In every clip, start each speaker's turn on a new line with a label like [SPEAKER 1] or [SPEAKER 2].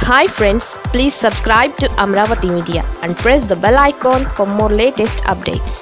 [SPEAKER 1] hi friends please subscribe to Amaravati media and press the bell icon for more latest updates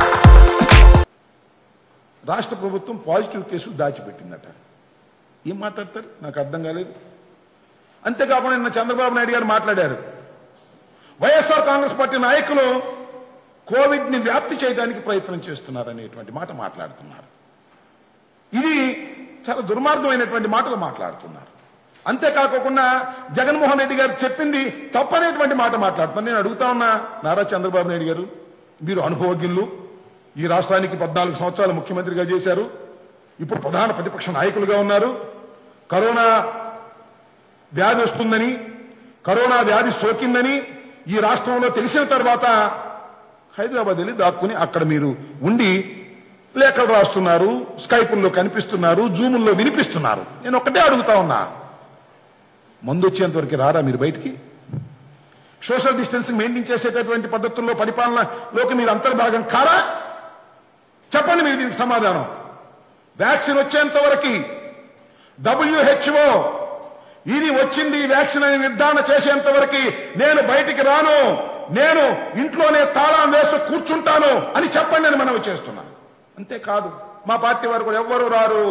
[SPEAKER 2] రాష్ట్ర ప్రభుత్వం positive కేసులు దాచిపెట్టిందట ఏం మాట్లాడతారు నాకు అర్థం కాలేదు అంతేకాకుండా నిన్న చంద్రబాబు నాయుడు గారు మాట్లాడారు వైఎస్ఆర్ కాంగ్రెస్ పార్టీ నాయకులు కోవిడ్ ని వ్యాప్తి చేయడానికి ప్రయత్నం చేస్తున్నారనేటువంటి మాట మాట్లాడుతున్నారు ఇది చాలా దుర్మార్గమైనటువంటి మాటలు మాట్లాడుతున్నారు అంతేకాకుండా జగన్మోహన్ రెడ్డి గారు చెప్పింది తప్పనేటువంటి మాట మాట్లాడుతున్నారు నేను అడుగుతా ఉన్నా నారా చంద్రబాబు నాయుడు గారు మీరు అనుభవజ్ఞులు ఈ రాష్ట్రానికి పద్నాలుగు సంవత్సరాలు ముఖ్యమంత్రిగా చేశారు ఇప్పుడు ప్రధాన ప్రతిపక్ష నాయకులుగా ఉన్నారు కరోనా వ్యాధి వస్తుందని కరోనా వ్యాధి సోకిందని ఈ రాష్ట్రంలో తెలిసిన తర్వాత హైదరాబాద్ వెళ్ళి దాక్కుని అక్కడ మీరు ఉండి లేఖలు రాస్తున్నారు స్కైపుల్లో కనిపిస్తున్నారు జూముల్లో వినిపిస్తున్నారు నేను ఒక్కటే అడుగుతా ఉన్నా మందు వచ్చేంత వరకు రారా మీరు బయటికి సోషల్ డిస్టెన్సింగ్ మెయింటైన్ చేసేటటువంటి పద్ధతుల్లో పరిపాలనలోకి మీరు అంతర్భాగం కారా చెప్పండి మీరు దీనికి సమాధానం వ్యాక్సిన్ వచ్చేంత వరకు డబ్ల్యూహెచ్ఓ ఇది వచ్చింది ఈ వ్యాక్సిన్ అని నిర్ధారణ చేసేంత వరకు నేను బయటికి రాను నేను ఇంట్లోనే తాళం వేసి కూర్చుంటాను అని చెప్పండి అని మనవి చేస్తున్నాను అంతేకాదు మా పార్టీ వారు కూడా ఎవ్వరూ రారు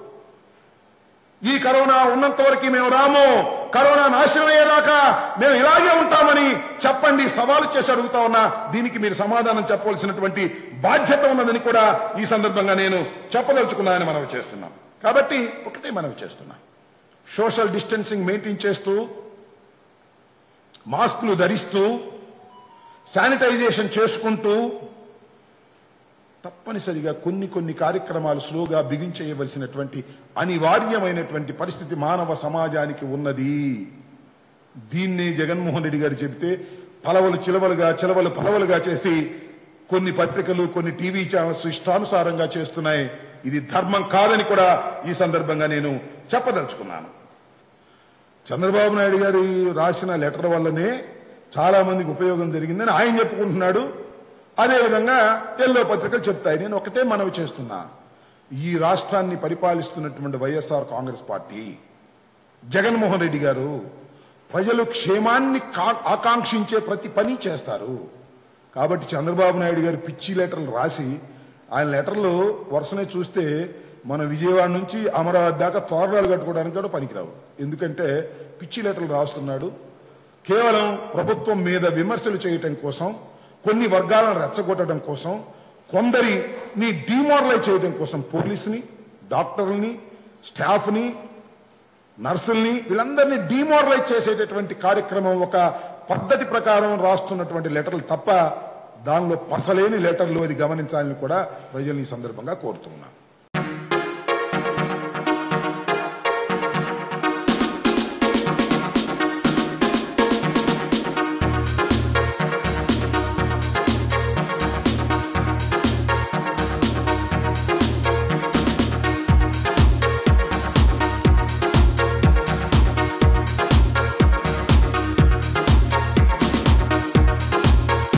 [SPEAKER 2] ఈ కరోనా ఉన్నంత వరకు మేము రాము కరోనా నాశనం అయ్యేదాకా మేము ఇలాగే ఉంటామని చెప్పండి సవాలు చేసి అడుగుతా ఉన్నా దీనికి మీరు సమాధానం చెప్పవలసినటువంటి బాధ్యత ఉన్నదని కూడా ఈ సందర్భంగా నేను చెప్పదలుచుకున్నానని మనవి చేస్తున్నాం కాబట్టి ఒకటే మనవి చేస్తున్నా సోషల్ డిస్టెన్సింగ్ మెయింటైన్ చేస్తూ మాస్కులు ధరిస్తూ శానిటైజేషన్ చేసుకుంటూ తప్పనిసరిగా కొన్ని కొన్ని కార్యక్రమాలు స్లోగా బిగించేయవలసినటువంటి అనివార్యమైనటువంటి పరిస్థితి మానవ సమాజానికి ఉన్నది దీన్ని జగన్మోహన్ రెడ్డి గారు చెబితే పలవలు చిలవలుగా చిలవలు పలవలుగా చేసి కొన్ని పత్రికలు కొన్ని టీవీ ఛానల్స్ ఇష్టానుసారంగా చేస్తున్నాయి ఇది ధర్మం కాదని కూడా ఈ సందర్భంగా నేను చెప్పదలుచుకున్నాను చంద్రబాబు నాయుడు గారు రాసిన లెటర్ వల్లనే చాలా మందికి ఉపయోగం జరిగిందని ఆయన చెప్పుకుంటున్నాడు అదేవిధంగా ఎల్లో పత్రికలు చెప్తాయి నేను ఒకటే మనవి చేస్తున్నా ఈ రాష్ట్రాన్ని పరిపాలిస్తున్నటువంటి YSR Congress party Jaganmohan Reddy garu ప్రజలు క్షేమాన్ని కా- ఆకాంక్షించే ప్రతి పని చేస్తారు కాబట్టి చంద్రబాబు నాయుడు గారు పిచ్చి లెటర్లు రాసి ఆయన లెటర్లు వరుసనే చూస్తే మన విజయవాడ నుంచి అమరావతి దాకా తోరణాలు కట్టుకోవడానికి కూడా పనికిరావు ఎందుకంటే పిచ్చి లెటర్లు రాస్తున్నాడు కేవలం ప్రభుత్వం మీద విమర్శలు చేయటం కోసం కొన్ని వర్గాలను రెచ్చగొట్టడం కోసం కొందరిని డిమారలైజ్ చేయడం కోసం పోలీసుని డాక్టర్ని స్టాఫ్ని నర్సుల్ని వీళ్ళందరినీ డిమారలైజ్ చేసేటటువంటి కార్యక్రమం ఒక పద్ధతి ప్రకారం రాస్తున్నటువంటి లెటర్లు తప్ప దానిలో పసలేని లెటర్లు అది గమనించాలని కూడా ప్రజల్ని ఈ సందర్భంగా కోరుతున్నాను